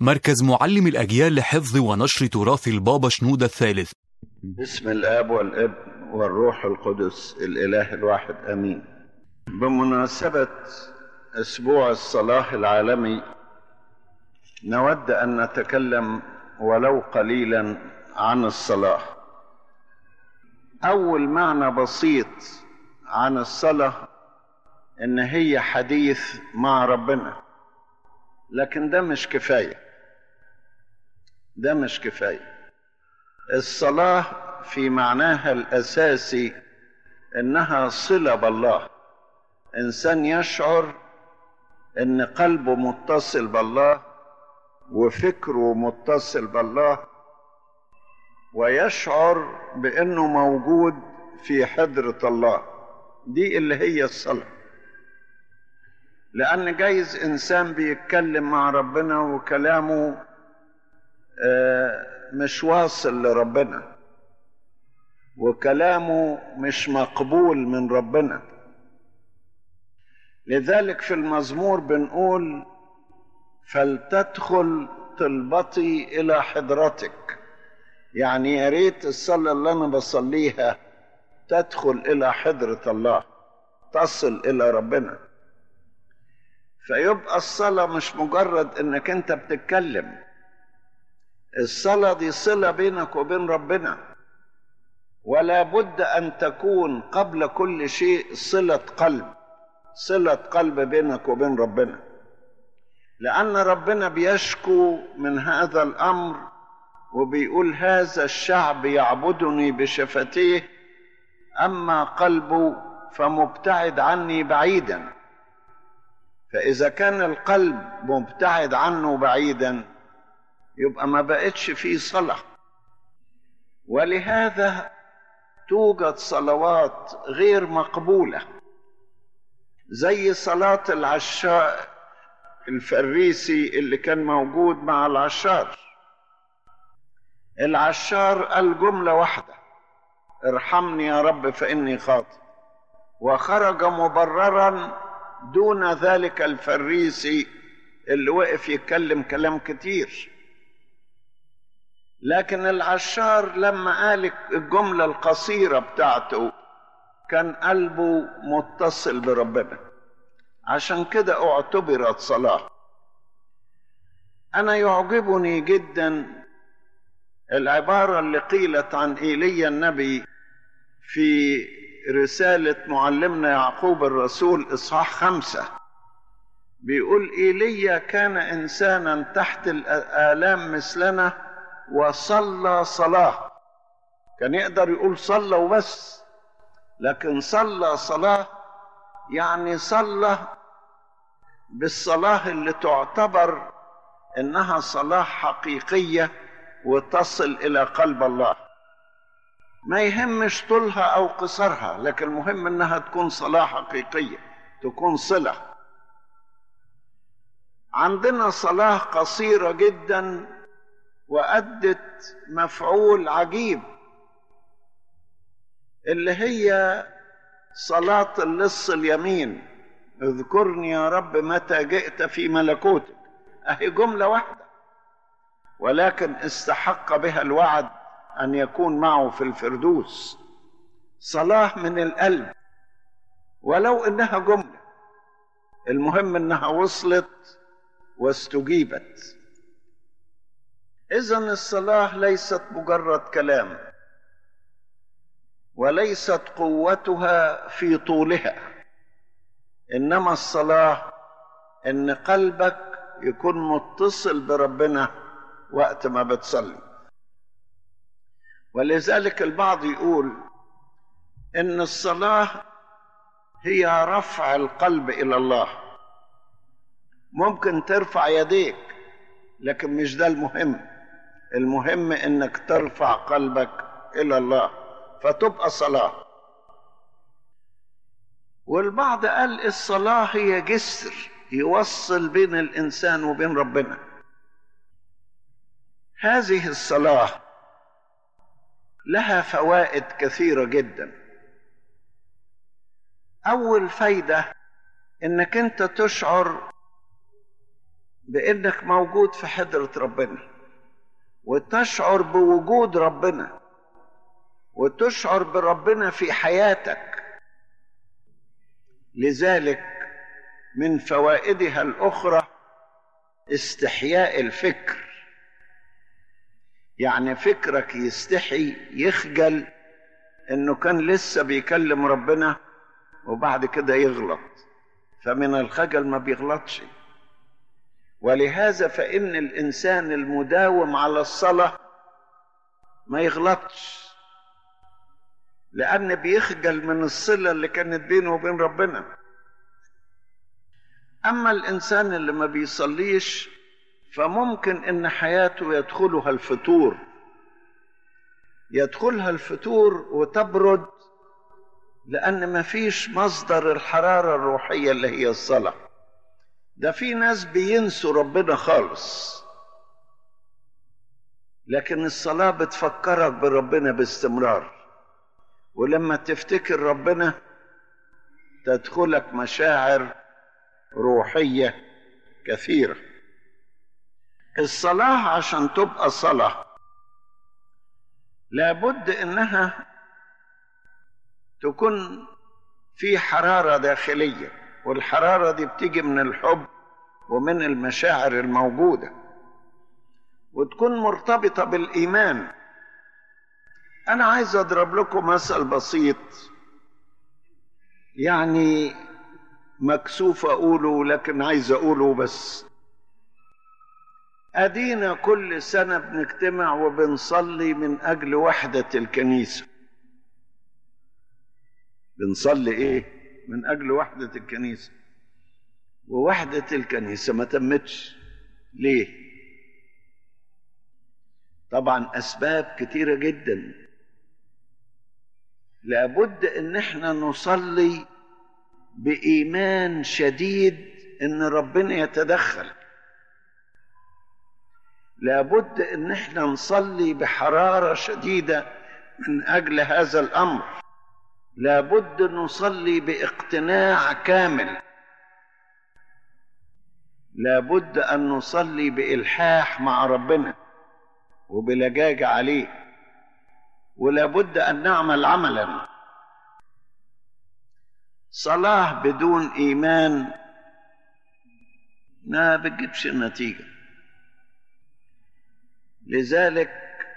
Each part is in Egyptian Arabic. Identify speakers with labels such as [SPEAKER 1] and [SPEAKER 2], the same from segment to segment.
[SPEAKER 1] مركز معلم الأجيال لحفظ ونشر تراث البابا شنودة الثالث
[SPEAKER 2] بسم الاب والابن والروح القدس الاله الواحد امين بمناسبه اسبوع الصلاه العالمي نود ان نتكلم ولو قليلا عن الصلاه اول معنى بسيط عن الصلاه ان هي حديث مع ربنا لكن ده مش كفايه ده مش كفايه الصلاه في معناها الاساسي انها صله بالله انسان يشعر ان قلبه متصل بالله وفكره متصل بالله ويشعر بانه موجود في حضره الله دي اللي هي الصلاه لان جايز انسان بيتكلم مع ربنا وكلامه مش واصل لربنا وكلامه مش مقبول من ربنا لذلك في المزمور بنقول فلتدخل طلبتي الى حضرتك يعني يا ريت الصلاه اللي انا بصليها تدخل الى حضره الله تصل الى ربنا فيبقى الصلاه مش مجرد انك انت بتتكلم الصلاه دي صله بينك وبين ربنا ولا بد ان تكون قبل كل شيء صله قلب صله قلب بينك وبين ربنا لان ربنا بيشكو من هذا الامر وبيقول هذا الشعب يعبدني بشفتيه اما قلبه فمبتعد عني بعيدا فاذا كان القلب مبتعد عنه بعيدا يبقى ما بقتش فيه صلاه ولهذا توجد صلوات غير مقبوله زي صلاه العشاء الفريسي اللي كان موجود مع العشار العشار قال جمله واحده ارحمني يا رب فاني خاطئ وخرج مبررا دون ذلك الفريسي اللي وقف يتكلم كلام كتير لكن العشار لما قال الجملة القصيرة بتاعته كان قلبه متصل بربنا عشان كده اعتبرت صلاة أنا يعجبني جدا العبارة اللي قيلت عن إيليا النبي في رسالة معلمنا يعقوب الرسول إصحاح خمسة بيقول إيليا كان إنسانا تحت الآلام مثلنا وصلى صلاة كان يقدر يقول صلى وبس لكن صلى صلاة يعني صلى بالصلاة اللي تعتبر انها صلاة حقيقية وتصل الى قلب الله ما يهمش طولها او قصرها لكن المهم انها تكون صلاة حقيقية تكون صلة عندنا صلاة قصيرة جدا وأدت مفعول عجيب اللي هي صلاة اللص اليمين اذكرني يا رب متى جئت في ملكوتك اهي جملة واحدة ولكن استحق بها الوعد أن يكون معه في الفردوس صلاة من القلب ولو إنها جملة المهم إنها وصلت واستجيبت اذا الصلاه ليست مجرد كلام وليست قوتها في طولها انما الصلاه ان قلبك يكون متصل بربنا وقت ما بتصلي ولذلك البعض يقول ان الصلاه هي رفع القلب الى الله ممكن ترفع يديك لكن مش ده المهم المهم انك ترفع قلبك الى الله فتبقى صلاه والبعض قال الصلاه هي جسر يوصل بين الانسان وبين ربنا هذه الصلاه لها فوائد كثيره جدا اول فايده انك انت تشعر بانك موجود في حضره ربنا وتشعر بوجود ربنا وتشعر بربنا في حياتك لذلك من فوائدها الاخرى استحياء الفكر يعني فكرك يستحي يخجل انه كان لسه بيكلم ربنا وبعد كده يغلط فمن الخجل ما بيغلطش ولهذا فإن الإنسان المداوم على الصلاة ما يغلطش لأن بيخجل من الصلة اللي كانت بينه وبين ربنا أما الإنسان اللي ما بيصليش فممكن إن حياته يدخلها الفتور يدخلها الفتور وتبرد لأن ما فيش مصدر الحرارة الروحية اللي هي الصلاة ده في ناس بينسوا ربنا خالص لكن الصلاة بتفكرك بربنا باستمرار ولما تفتكر ربنا تدخلك مشاعر روحية كثيرة الصلاة عشان تبقى صلاة لابد انها تكون في حرارة داخلية والحرارة دي بتيجي من الحب ومن المشاعر الموجودة وتكون مرتبطة بالإيمان أنا عايز أضرب لكم مثل بسيط يعني مكسوف أقوله لكن عايز أقوله بس أدينا كل سنة بنجتمع وبنصلي من أجل وحدة الكنيسة بنصلي إيه؟ من أجل وحدة الكنيسة ووحدة الكنيسة ما تمتش ليه؟ طبعا أسباب كتيرة جدا لابد إن احنا نصلي بإيمان شديد إن ربنا يتدخل لابد إن احنا نصلي بحرارة شديدة من أجل هذا الأمر لابد نصلي باقتناع كامل لابد ان نصلي بالحاح مع ربنا وبلجاجه عليه ولابد ان نعمل عملا صلاه بدون ايمان ما بتجيبش النتيجه لذلك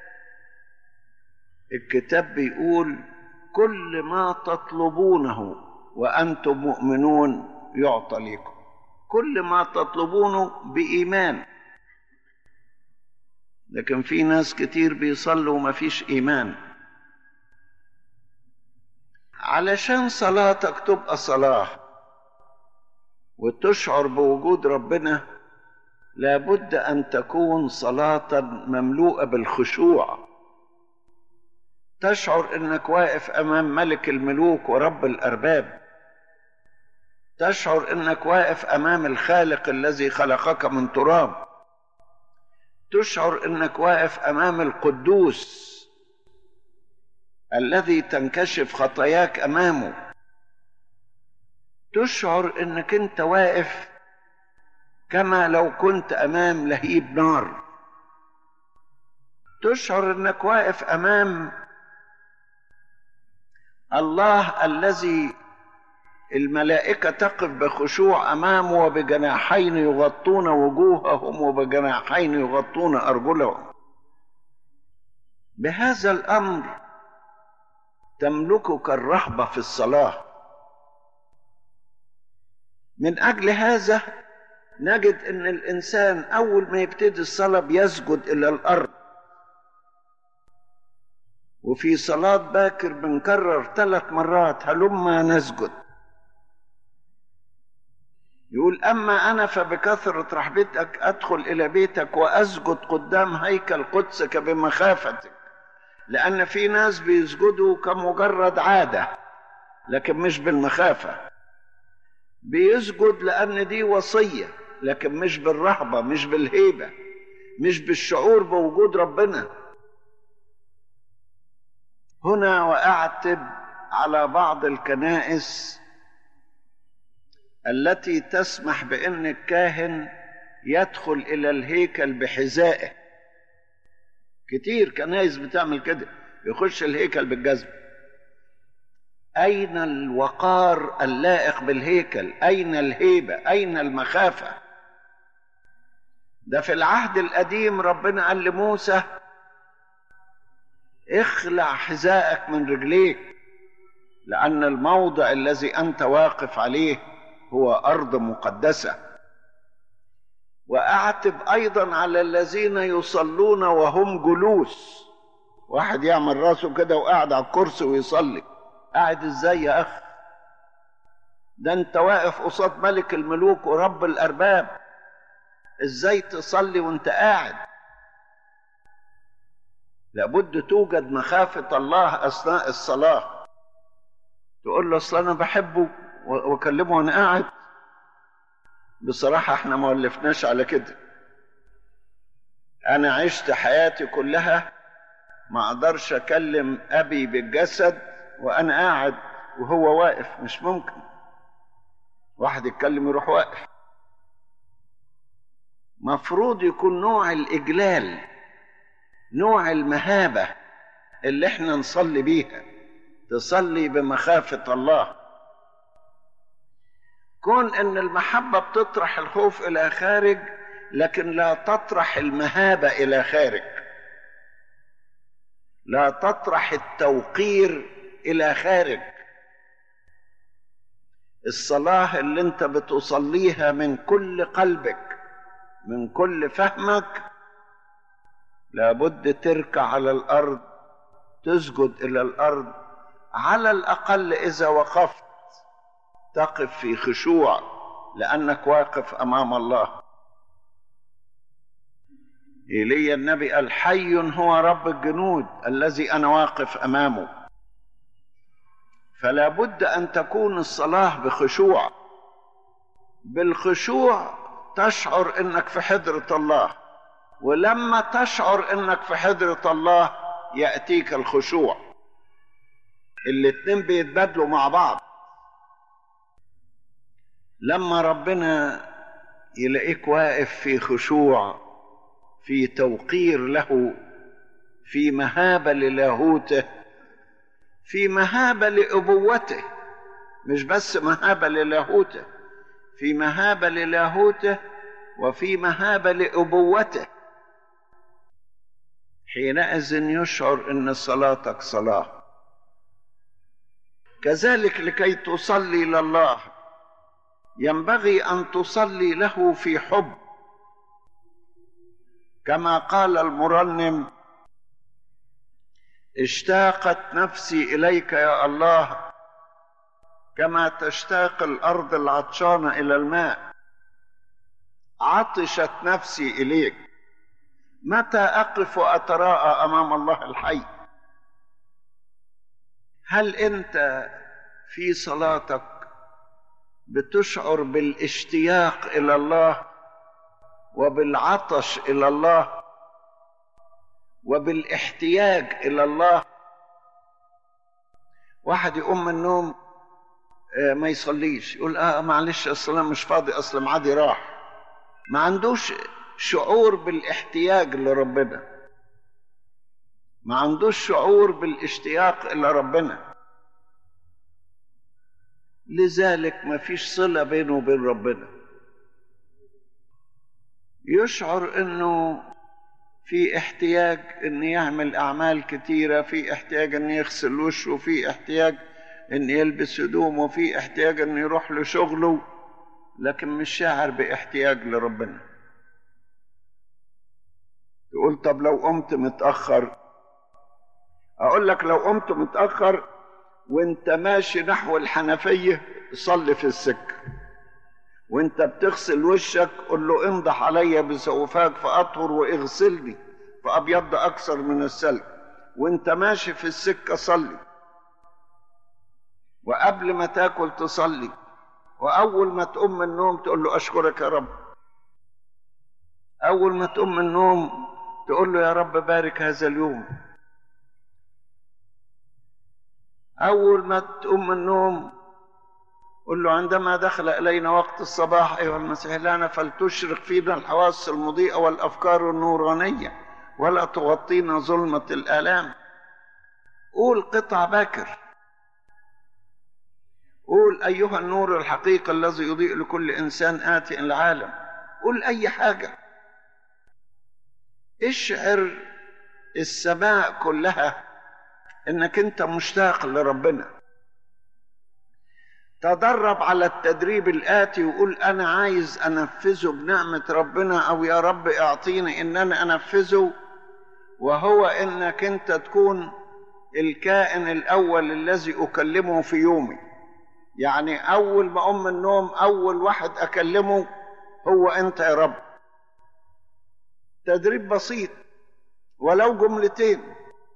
[SPEAKER 2] الكتاب بيقول كل ما تطلبونه وانتم مؤمنون يعطى لكم كل ما تطلبونه بايمان لكن في ناس كتير بيصلوا وما فيش ايمان علشان صلاتك تبقى صلاه وتشعر بوجود ربنا لابد ان تكون صلاه مملوءه بالخشوع تشعر انك واقف امام ملك الملوك ورب الارباب تشعر انك واقف امام الخالق الذي خلقك من تراب تشعر انك واقف امام القدوس الذي تنكشف خطاياك امامه تشعر انك انت واقف كما لو كنت امام لهيب نار تشعر انك واقف امام الله الذي الملائكة تقف بخشوع أمامه وبجناحين يغطون وجوههم وبجناحين يغطون أرجلهم بهذا الأمر تملكك الرهبة في الصلاة من أجل هذا نجد أن الإنسان أول ما يبتدي الصلاة بيسجد إلى الأرض وفي صلاة باكر بنكرر ثلاث مرات هلما نسجد يقول أما أنا فبكثرة رحبتك أدخل إلى بيتك وأسجد قدام هيكل قدسك بمخافتك لأن في ناس بيسجدوا كمجرد عادة لكن مش بالمخافة بيسجد لأن دي وصية لكن مش بالرهبة مش بالهيبة مش بالشعور بوجود ربنا هنا وأعتب على بعض الكنائس التي تسمح بأن الكاهن يدخل الى الهيكل بحذائه كتير كنايس بتعمل كده يخش الهيكل بالجزم اين الوقار اللائق بالهيكل اين الهيبه اين المخافه ده في العهد القديم ربنا قال لموسى اخلع حذائك من رجليك لان الموضع الذي انت واقف عليه هو ارض مقدسه واعتب ايضا على الذين يصلون وهم جلوس واحد يعمل راسه كده وقاعد على الكرسي ويصلي قاعد ازاي يا اخ ده انت واقف قصاد ملك الملوك ورب الارباب ازاي تصلي وانت قاعد لابد توجد مخافه الله اثناء الصلاه تقول له اصل انا بحبه واكلمه وانا قاعد بصراحه احنا ما ولفناش على كده انا عشت حياتي كلها ما اقدرش اكلم ابي بالجسد وانا قاعد وهو واقف مش ممكن واحد يتكلم يروح واقف مفروض يكون نوع الاجلال نوع المهابه اللي احنا نصلي بيها تصلي بمخافه الله كون ان المحبه بتطرح الخوف الى خارج لكن لا تطرح المهابه الى خارج لا تطرح التوقير الى خارج الصلاه اللي انت بتصليها من كل قلبك من كل فهمك لابد تركع على الارض تسجد الى الارض على الاقل اذا وقفت تقف في خشوع لانك واقف امام الله ايليا النبي قال حي هو رب الجنود الذي انا واقف امامه فلا بد ان تكون الصلاه بخشوع بالخشوع تشعر انك في حضره الله ولما تشعر انك في حضره الله ياتيك الخشوع الاتنين بيتبادلوا مع بعض لما ربنا يلاقيك واقف في خشوع في توقير له في مهابه للاهوته في مهابه لابوته مش بس مهابه للاهوته في مهابه للاهوته وفي مهابه لابوته حينئذ يشعر ان صلاتك صلاه كذلك لكي تصلي لله ينبغي ان تصلي له في حب كما قال المرنم اشتاقت نفسي اليك يا الله كما تشتاق الارض العطشانه الى الماء عطشت نفسي اليك متى اقف واتراءى امام الله الحي هل انت في صلاتك بتشعر بالاشتياق الى الله وبالعطش الى الله وبالاحتياج الى الله واحد يقوم من النوم ما يصليش يقول اه معلش اصل انا مش فاضي اصل معادي راح ما عندوش شعور بالاحتياج لربنا ما عندوش شعور بالاشتياق الى ربنا لذلك ما فيش صله بينه وبين ربنا يشعر انه في احتياج ان يعمل اعمال كتيره في احتياج ان يغسل وشه في احتياج ان يلبس هدومه في احتياج ان يروح لشغله لكن مش شاعر باحتياج لربنا تقول طب لو قمت متاخر اقول لك لو قمت متاخر وانت ماشي نحو الحنفيه صلي في السكه وانت بتغسل وشك قل له انضح علي بسوفاك فاطهر واغسلني فابيض اكثر من السلك وانت ماشي في السكه صلي وقبل ما تاكل تصلي واول ما تقوم من النوم تقول له اشكرك يا رب اول ما تقوم من النوم تقول له يا رب بارك هذا اليوم اول ما تقوم من النوم قل له عندما دخل إلينا وقت الصباح أيها المسيح لنا فلتشرق فينا الحواس المضيئة والأفكار النورانية ولا تغطينا ظلمة الآلام قول قطع باكر قول أيها النور الحقيقي الذي يضيء لكل إنسان آتي العالم قول أي حاجة اشعر السماء كلها انك انت مشتاق لربنا تدرب على التدريب الآتي وقول أنا عايز أنفذه بنعمة ربنا أو يا رب اعطيني إن أنا أنفذه وهو إنك أنت تكون الكائن الأول الذي أكلمه في يومي يعني أول ما أقوم من النوم أول واحد أكلمه هو أنت يا رب تدريب بسيط ولو جملتين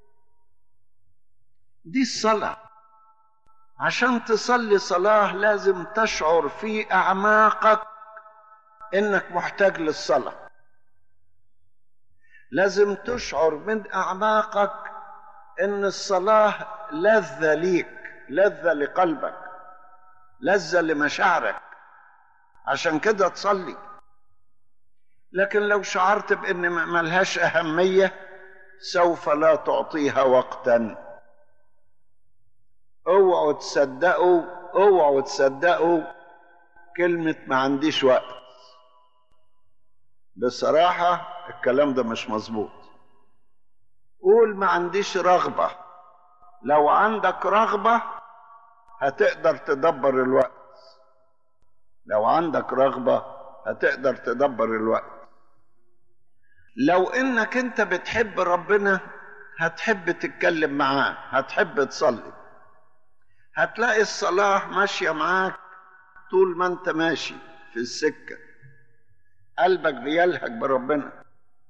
[SPEAKER 2] دي الصلاة عشان تصلي صلاة لازم تشعر في أعماقك إنك محتاج للصلاة لازم تشعر من أعماقك إن الصلاة لذة ليك لذة لقلبك لذة لمشاعرك عشان كده تصلي لكن لو شعرت بان ملهاش اهميه سوف لا تعطيها وقتا اوعوا تصدقوا اوعوا تصدقوا كلمه ما عنديش وقت بصراحه الكلام ده مش مظبوط قول ما عنديش رغبه لو عندك رغبه هتقدر تدبر الوقت لو عندك رغبه هتقدر تدبر الوقت لو انك انت بتحب ربنا هتحب تتكلم معاه هتحب تصلي هتلاقي الصلاة ماشية معاك طول ما انت ماشي في السكة قلبك بيلهج بربنا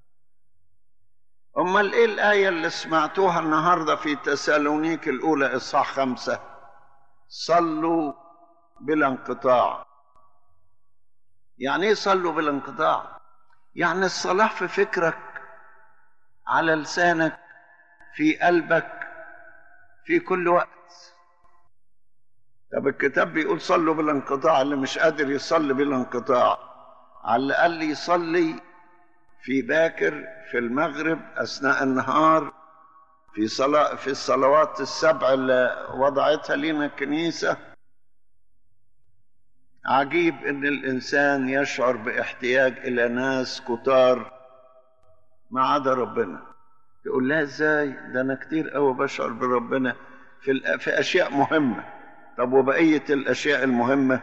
[SPEAKER 2] امال ايه الآية اللي سمعتوها النهاردة في تسالونيك الأولى إصحاح خمسة صلوا بلا انقطاع يعني ايه صلوا بلا انقطاع يعني الصلاة في فكرك على لسانك في قلبك في كل وقت طب الكتاب بيقول صلوا بلا انقطاع اللي مش قادر يصلي بلا انقطاع على الأقل يصلي في باكر في المغرب أثناء النهار في صلاة في الصلوات السبع اللي وضعتها لنا الكنيسة عجيب ان الانسان يشعر باحتياج الى ناس كتار ما عدا ربنا يقول لا ازاي ده انا كتير قوي بشعر بربنا في في اشياء مهمه طب وبقيه الاشياء المهمه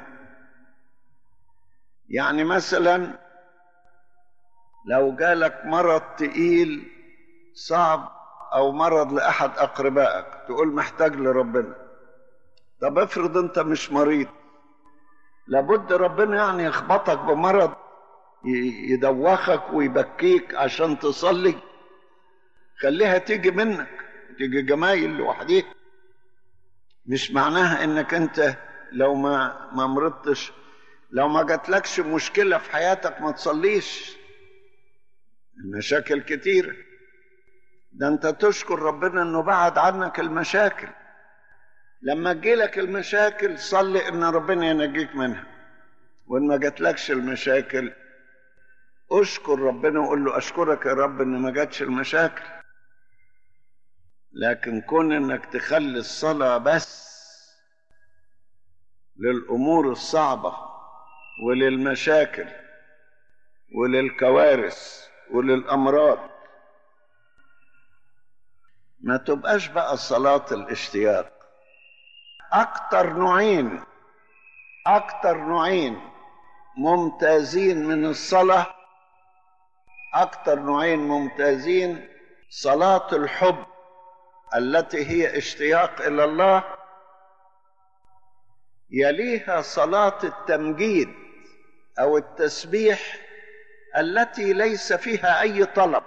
[SPEAKER 2] يعني مثلا لو جالك مرض تقيل صعب او مرض لاحد اقربائك تقول محتاج لربنا طب افرض انت مش مريض لابد ربنا يعني يخبطك بمرض يدوخك ويبكيك عشان تصلي خليها تيجي منك تيجي جمايل لوحديك مش معناها انك انت لو ما ما مرضتش لو ما جاتلكش مشكلة في حياتك ما تصليش المشاكل كتيرة ده انت تشكر ربنا انه بعد عنك المشاكل لما تجيلك المشاكل صلي ان ربنا ينجيك منها وان ما جاتلكش المشاكل اشكر ربنا وقول له اشكرك يا رب ان ما جاتش المشاكل لكن كون انك تخلي الصلاة بس للامور الصعبة وللمشاكل وللكوارث وللامراض ما تبقاش بقى صلاة الاشتياق أكتر نوعين أكتر نوعين ممتازين من الصلاة أكتر نوعين ممتازين صلاة الحب التي هي اشتياق إلى الله يليها صلاة التمجيد أو التسبيح التي ليس فيها أي طلب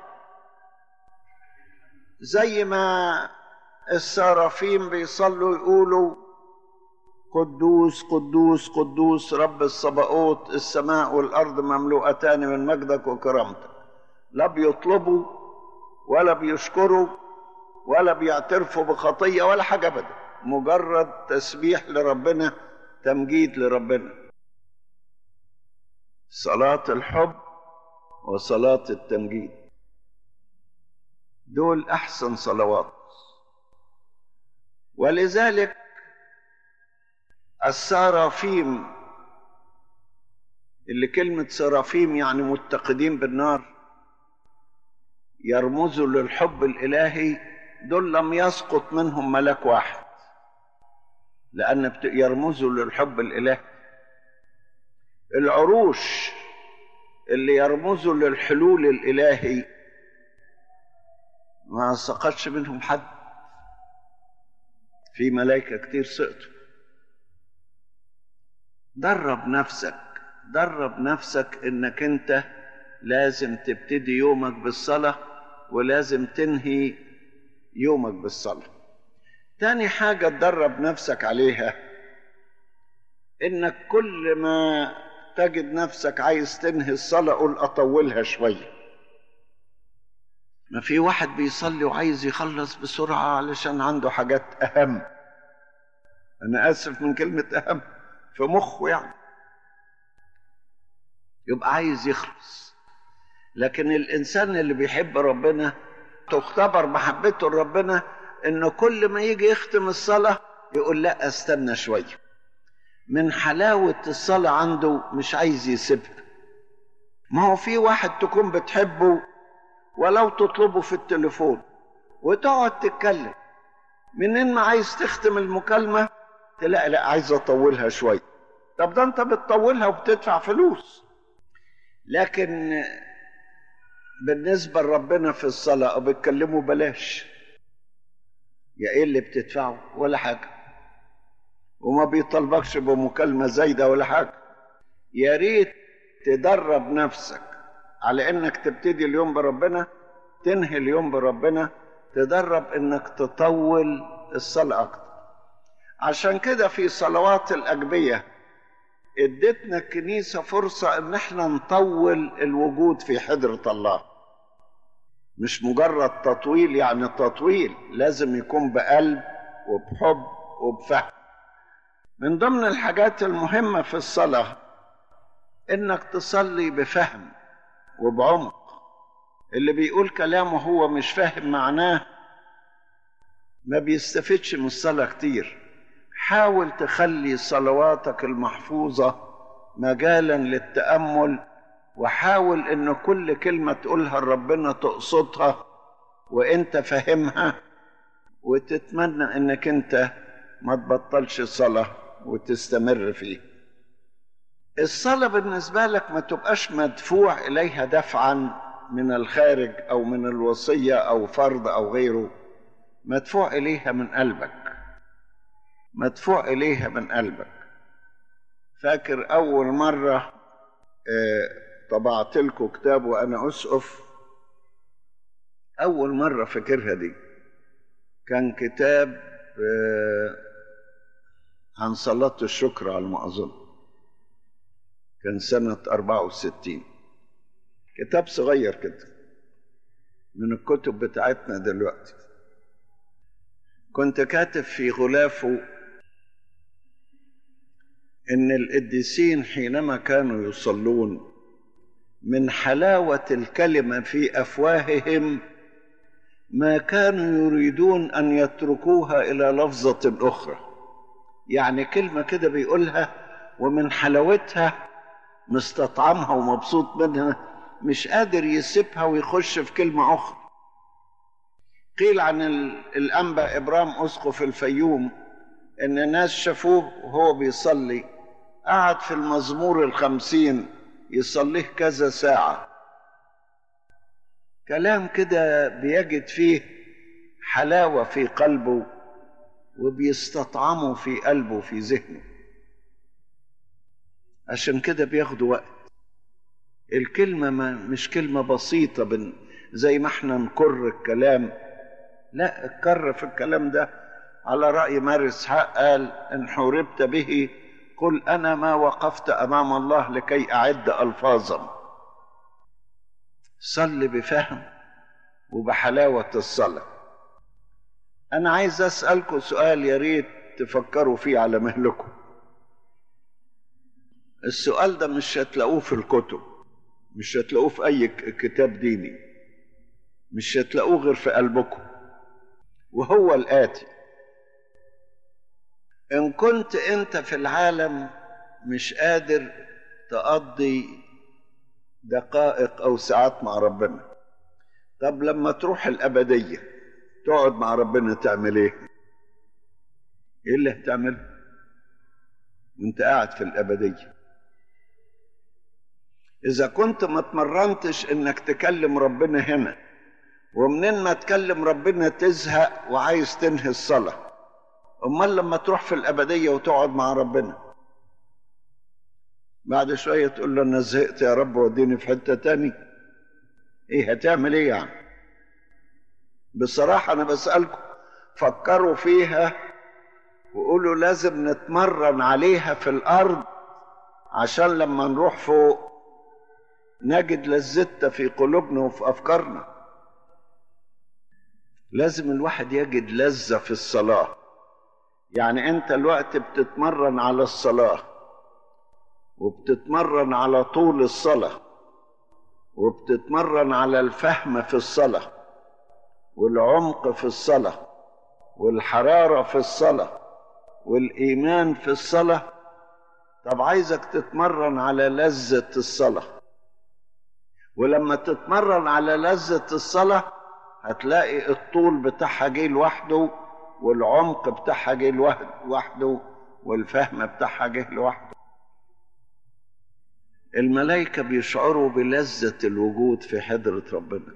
[SPEAKER 2] زي ما السرافيم بيصلوا يقولوا قدوس قدوس قدوس رب الصباؤوت السماء والارض مملوءتان من مجدك وكرامتك لا بيطلبوا ولا بيشكروا ولا بيعترفوا بخطيه ولا حاجه ابدا مجرد تسبيح لربنا تمجيد لربنا صلاة الحب وصلاة التمجيد دول أحسن صلوات ولذلك السرافيم اللي كلمة سرافيم يعني متقدين بالنار يرمزوا للحب الإلهي دول لم يسقط منهم ملك واحد لأن يرمزوا للحب الإلهي العروش اللي يرمزوا للحلول الإلهي ما سقطش منهم حد في ملائكة كتير سقطوا درب نفسك درب نفسك انك انت لازم تبتدي يومك بالصلاة ولازم تنهي يومك بالصلاة تاني حاجة تدرب نفسك عليها انك كل ما تجد نفسك عايز تنهي الصلاة قول اطولها شوية ما في واحد بيصلي وعايز يخلص بسرعة علشان عنده حاجات اهم انا اسف من كلمة اهم في مخه يعني يبقى عايز يخلص لكن الانسان اللي بيحب ربنا تختبر محبته لربنا انه كل ما يجي يختم الصلاه يقول لا استنى شويه من حلاوه الصلاه عنده مش عايز يسيبها ما هو في واحد تكون بتحبه ولو تطلبه في التليفون وتقعد تتكلم منين ما عايز تختم المكالمه تلاقي لا عايز اطولها شويه طب ده انت بتطولها وبتدفع فلوس لكن بالنسبة لربنا في الصلاة أو بتكلموا بلاش يا إيه اللي بتدفعه ولا حاجة وما بيطلبكش بمكالمة زايدة ولا حاجة يا ريت تدرب نفسك على إنك تبتدي اليوم بربنا تنهي اليوم بربنا تدرب إنك تطول الصلاة أكتر عشان كده في صلوات الأجبية ادتنا الكنيسة فرصة ان احنا نطول الوجود في حضرة الله مش مجرد تطويل يعني تطويل لازم يكون بقلب وبحب وبفهم من ضمن الحاجات المهمة في الصلاة انك تصلي بفهم وبعمق اللي بيقول كلامه هو مش فاهم معناه ما بيستفدش من الصلاة كتير حاول تخلي صلواتك المحفوظة مجالا للتأمل وحاول ان كل كلمة تقولها لربنا تقصدها وانت فاهمها وتتمنى انك انت ما تبطلش صلاة وتستمر فيه الصلاة بالنسبة لك ما تبقاش مدفوع إليها دفعا من الخارج أو من الوصية أو فرض أو غيره مدفوع إليها من قلبك مدفوع إليها من قلبك فاكر أول مرة طبعت لكم كتاب وأنا أسقف أول مرة فاكرها دي كان كتاب عن صلاة الشكر على ما أظن كان سنة 64 كتاب صغير كده من الكتب بتاعتنا دلوقتي كنت كاتب في غلافه ان القديسين حينما كانوا يصلون من حلاوه الكلمه في افواههم ما كانوا يريدون ان يتركوها الى لفظه اخرى يعني كلمه كده بيقولها ومن حلاوتها مستطعمها ومبسوط منها مش قادر يسيبها ويخش في كلمه اخرى قيل عن الانبا ابرام اسقف الفيوم ان الناس شافوه وهو بيصلي قعد في المزمور الخمسين يصليه كذا ساعة كلام كده بيجد فيه حلاوة في قلبه وبيستطعمه في قلبه وفي ذهنه عشان كده بياخدوا وقت الكلمة ما مش كلمة بسيطة بن زي ما احنا نكر الكلام لا الكر في الكلام ده على رأي مار إسحاق قال إن حوربت به قل أنا ما وقفت أمام الله لكي أعد ألفاظا صل بفهم وبحلاوة الصلاة أنا عايز أسألكم سؤال يا ريت تفكروا فيه على مهلكم السؤال ده مش هتلاقوه في الكتب مش هتلاقوه في اي كتاب ديني مش هتلاقوه غير في قلبكم وهو الاتي ان كنت انت في العالم مش قادر تقضي دقائق او ساعات مع ربنا طب لما تروح الابديه تقعد مع ربنا تعمل ايه ايه اللي هتعمله وانت قاعد في الابديه اذا كنت ما اتمرنتش انك تكلم ربنا هنا ومنين ما تكلم ربنا تزهق وعايز تنهي الصلاه امال لما تروح في الابديه وتقعد مع ربنا بعد شويه تقول له انا زهقت يا رب وديني في حته تاني ايه هتعمل ايه يعني بصراحه انا بسالكم فكروا فيها وقولوا لازم نتمرن عليها في الارض عشان لما نروح فوق نجد لذتها في قلوبنا وفي افكارنا لازم الواحد يجد لذه في الصلاه يعني انت الوقت بتتمرن على الصلاه وبتتمرن على طول الصلاه وبتتمرن على الفهم في الصلاه والعمق في الصلاه والحراره في الصلاه والايمان في الصلاه طب عايزك تتمرن على لذه الصلاه ولما تتمرن على لذه الصلاه هتلاقي الطول بتاعها جه لوحده والعمق بتاعها جه لوحده والفهم بتاعها جه لوحده الملائكة بيشعروا بلذة الوجود في حضرة ربنا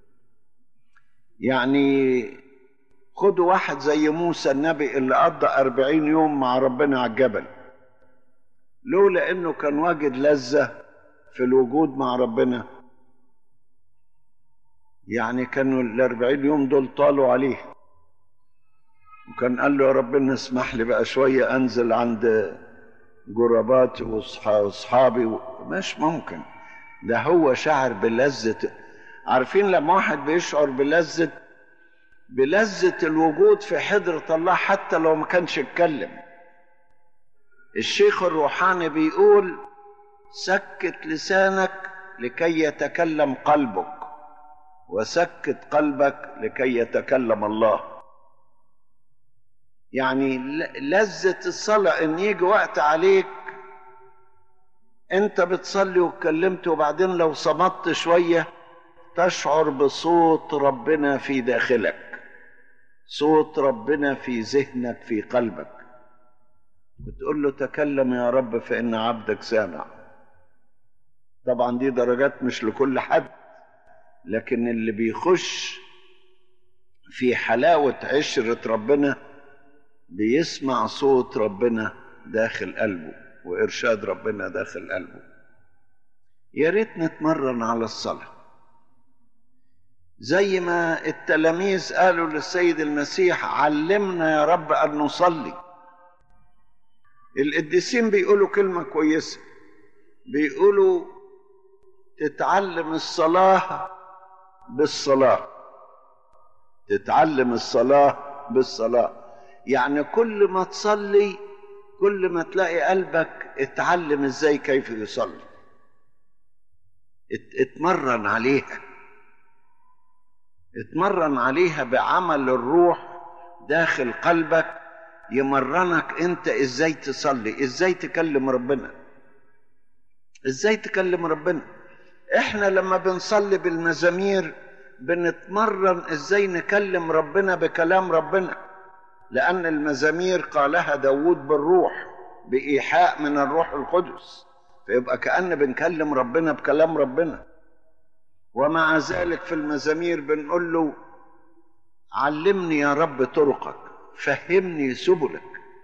[SPEAKER 2] يعني خدوا واحد زي موسى النبي اللي قضى أربعين يوم مع ربنا على الجبل لولا انه كان واجد لذة في الوجود مع ربنا يعني كانوا الأربعين يوم دول طالوا عليه وكان قال له يا ربنا اسمح لي بقى شوية أنزل عند جرباتي واصحابي مش ممكن ده هو شعر بلذة عارفين لما واحد بيشعر بلذة بلذة الوجود في حضرة الله حتى لو ما كانش يتكلم الشيخ الروحاني بيقول سكت لسانك لكي يتكلم قلبك وسكت قلبك لكي يتكلم الله يعني لذة الصلاة إن يجي وقت عليك أنت بتصلي واتكلمت وبعدين لو صمت شوية تشعر بصوت ربنا في داخلك صوت ربنا في ذهنك في قلبك بتقول له تكلم يا رب فإن عبدك سامع طبعا دي درجات مش لكل حد لكن اللي بيخش في حلاوة عشرة ربنا بيسمع صوت ربنا داخل قلبه وإرشاد ربنا داخل قلبه يا ريت نتمرن على الصلاة زي ما التلاميذ قالوا للسيد المسيح علمنا يا رب أن نصلي القديسين بيقولوا كلمة كويسة بيقولوا تتعلم الصلاة بالصلاة تتعلم الصلاة بالصلاة يعني كل ما تصلي كل ما تلاقي قلبك اتعلم ازاي كيف يصلي اتمرن عليها اتمرن عليها بعمل الروح داخل قلبك يمرنك انت ازاي تصلي ازاي تكلم ربنا ازاي تكلم ربنا احنا لما بنصلي بالمزامير بنتمرن ازاي نكلم ربنا بكلام ربنا لأن المزامير قالها داود بالروح بإيحاء من الروح القدس فيبقى كأن بنكلم ربنا بكلام ربنا ومع ذلك في المزامير بنقول له علمني يا رب طرقك فهمني سبلك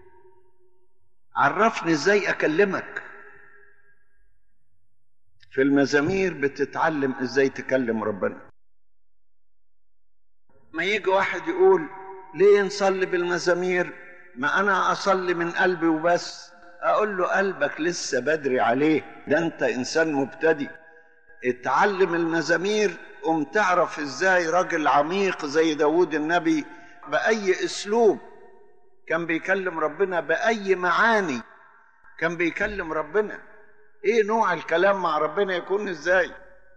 [SPEAKER 2] عرفني ازاي اكلمك في المزامير بتتعلم ازاي تكلم ربنا ما يجي واحد يقول ليه نصلي بالمزامير ما انا اصلي من قلبي وبس اقول له قلبك لسه بدري عليه ده انت انسان مبتدئ اتعلم المزامير قم تعرف ازاي راجل عميق زي داود النبي باي اسلوب كان بيكلم ربنا باي معاني كان بيكلم ربنا ايه نوع الكلام مع ربنا يكون ازاي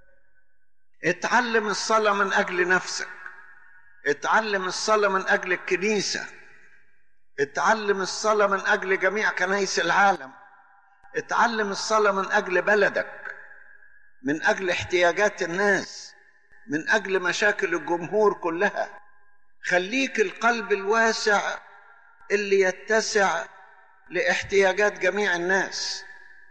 [SPEAKER 2] اتعلم الصلاة من اجل نفسك اتعلم الصلاة من اجل الكنيسة اتعلم الصلاة من اجل جميع كنايس العالم اتعلم الصلاة من اجل بلدك من اجل احتياجات الناس من اجل مشاكل الجمهور كلها خليك القلب الواسع اللي يتسع لاحتياجات جميع الناس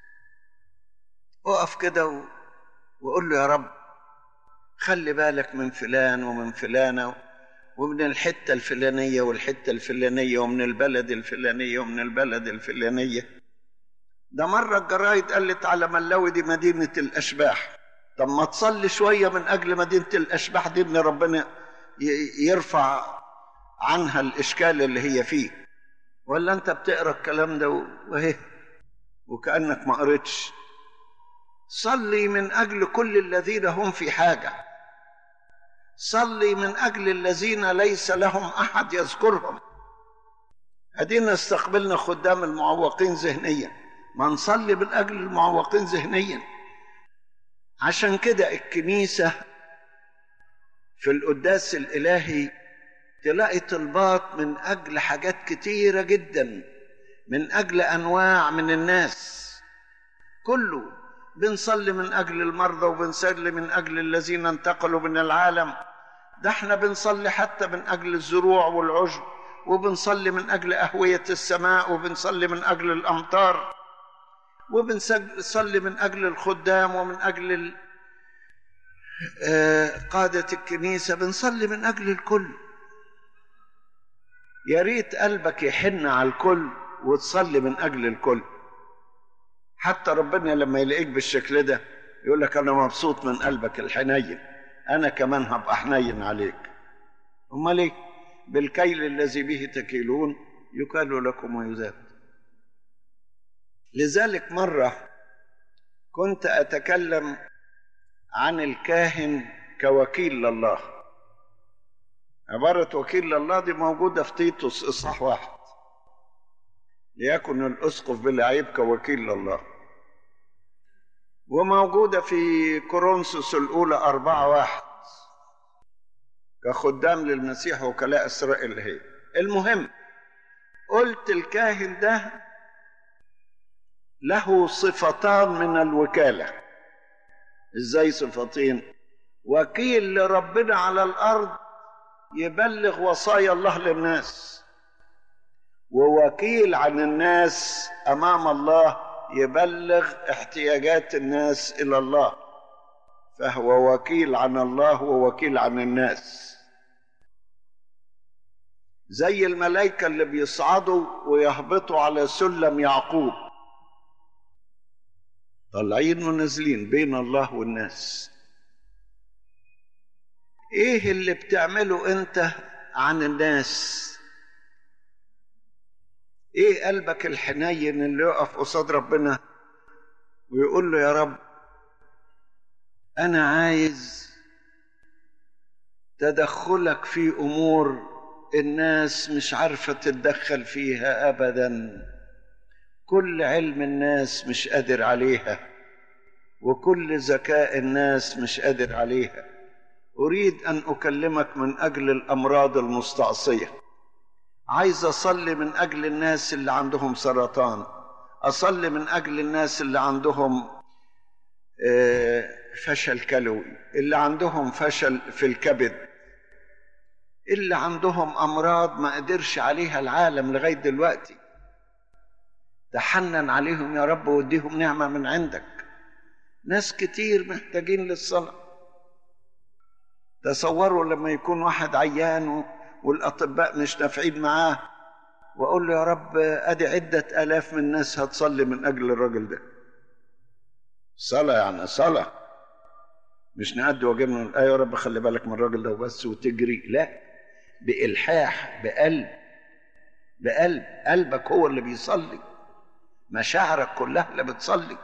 [SPEAKER 2] اقف كده و... وقول له يا رب خلي بالك من فلان ومن فلانة ومن الحتة الفلانية والحتة الفلانية ومن البلد الفلانية ومن البلد الفلانية ده مرة الجرايد قالت على ملاوي دي مدينة الأشباح طب ما تصلي شوية من أجل مدينة الأشباح دي إن ربنا يرفع عنها الإشكال اللي هي فيه ولا أنت بتقرأ الكلام ده وهي وكأنك ما قريتش صلي من أجل كل الذين هم في حاجة صلي من أجل الذين ليس لهم أحد يذكرهم أدينا استقبلنا خدام المعوقين ذهنيا ما نصلي من أجل المعوقين ذهنيا عشان كده الكنيسة في القداس الإلهي تلاقي طلبات من أجل حاجات كتيرة جدا من أجل أنواع من الناس كله بنصلي من أجل المرضى وبنصلي من أجل الذين انتقلوا من العالم ده احنا بنصلي حتى من أجل الزروع والعشب وبنصلي من أجل أهوية السماء وبنصلي من أجل الأمطار وبنصلي من أجل الخدام ومن أجل قادة الكنيسة بنصلي من أجل الكل يا ريت قلبك يحن على الكل وتصلي من أجل الكل حتى ربنا لما يلاقيك بالشكل ده يقول لك أنا مبسوط من قلبك الحنين أنا كمان هبقى حنين عليك أمال إيه؟ بالكيل الذي به تكيلون يكال لكم ويزاد لذلك مرة كنت أتكلم عن الكاهن كوكيل لله عبارة وكيل لله دي موجودة في تيتوس إصحاح واحد ليكن الأسقف بالعيب كوكيل لله وموجودة في كورنثوس الأولى أربعة واحد كخدام للمسيح وكلاء إسرائيل هي المهم قلت الكاهن ده له صفتان من الوكالة ازاي صفتين وكيل لربنا على الأرض يبلغ وصايا الله للناس ووكيل عن الناس أمام الله يبلغ احتياجات الناس إلى الله فهو وكيل عن الله ووكيل عن الناس زي الملائكة اللي بيصعدوا ويهبطوا على سلم يعقوب طالعين ونازلين بين الله والناس ايه اللي بتعمله انت عن الناس ايه قلبك الحنين اللي يقف قصاد ربنا ويقول له يا رب انا عايز تدخلك في امور الناس مش عارفه تتدخل فيها ابدا كل علم الناس مش قادر عليها وكل ذكاء الناس مش قادر عليها اريد ان اكلمك من اجل الامراض المستعصيه عايز اصلي من اجل الناس اللي عندهم سرطان اصلي من اجل الناس اللي عندهم فشل كلوي اللي عندهم فشل في الكبد اللي عندهم امراض ما قدرش عليها العالم لغايه دلوقتي تحنن عليهم يا رب واديهم نعمه من عندك ناس كتير محتاجين للصلاه تصوروا لما يكون واحد عيان والاطباء مش نافعين معاه واقول له يا رب ادي عده الاف من الناس هتصلي من اجل الراجل ده صلاه يعني صلاه مش نعدي واجبنا الايه يا رب خلي بالك من الراجل ده وبس وتجري لا بالحاح بقلب بقلب قلبك هو اللي بيصلي مشاعرك كلها اللي بتصلي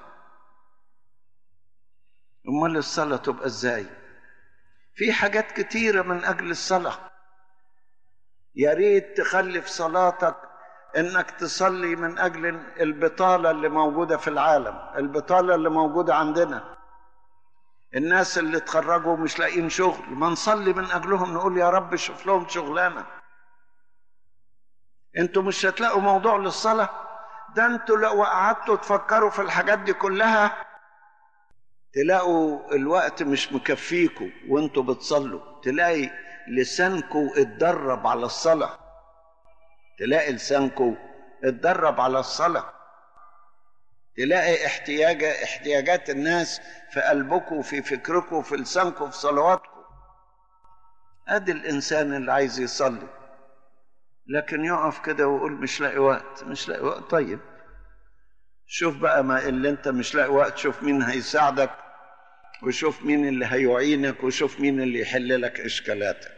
[SPEAKER 2] امال الصلاه تبقى ازاي في حاجات كتيره من اجل الصلاه يا ريت تخلي في صلاتك انك تصلي من اجل البطاله اللي موجوده في العالم البطاله اللي موجوده عندنا الناس اللي اتخرجوا مش لاقيين شغل ما نصلي من اجلهم نقول يا رب شوف لهم شغلانه انتوا مش هتلاقوا موضوع للصلاه ده انتوا لو قعدتوا تفكروا في الحاجات دي كلها تلاقوا الوقت مش مكفيكوا وانتوا بتصلوا تلاقي لسانكوا اتدرب على الصلاه تلاقي لسانكوا اتدرب على الصلاه تلاقي احتياج احتياجات الناس في قلبكم في فكركم في لسانكم في صلواتكم ادي الانسان اللي عايز يصلي لكن يقف كده ويقول مش لاقي وقت مش لاقي وقت طيب شوف بقى ما اللي انت مش لاقي وقت شوف مين هيساعدك وشوف مين اللي هيعينك وشوف مين اللي يحل لك اشكالاتك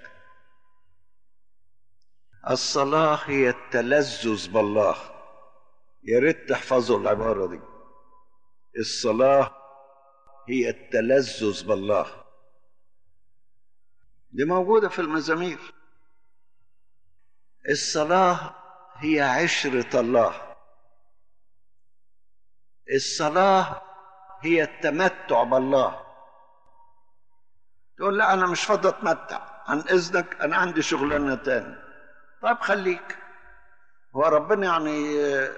[SPEAKER 2] الصلاه هي التلذذ بالله يا ريت تحفظوا العباره دي الصلاه هي التلذذ بالله دي موجوده في المزامير الصلاه هي عشره الله الصلاه هي التمتع بالله تقول لا انا مش فاضي اتمتع عن اذنك انا عندي شغلانه تاني طيب خليك هو ربنا يعني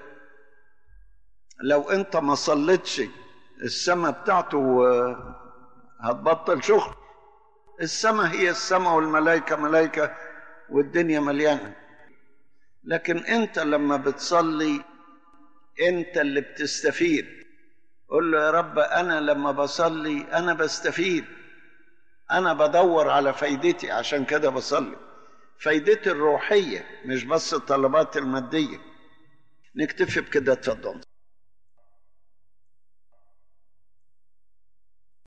[SPEAKER 2] لو انت ما صليتش السماء بتاعته هتبطل شغل السماء هي السماء والملائكة ملائكة والدنيا مليانة لكن انت لما بتصلي انت اللي بتستفيد قل له يا رب انا لما بصلي انا بستفيد انا بدور على فايدتي عشان كده بصلي فايدتي الروحية مش بس الطلبات المادية نكتفي بكده اتفضل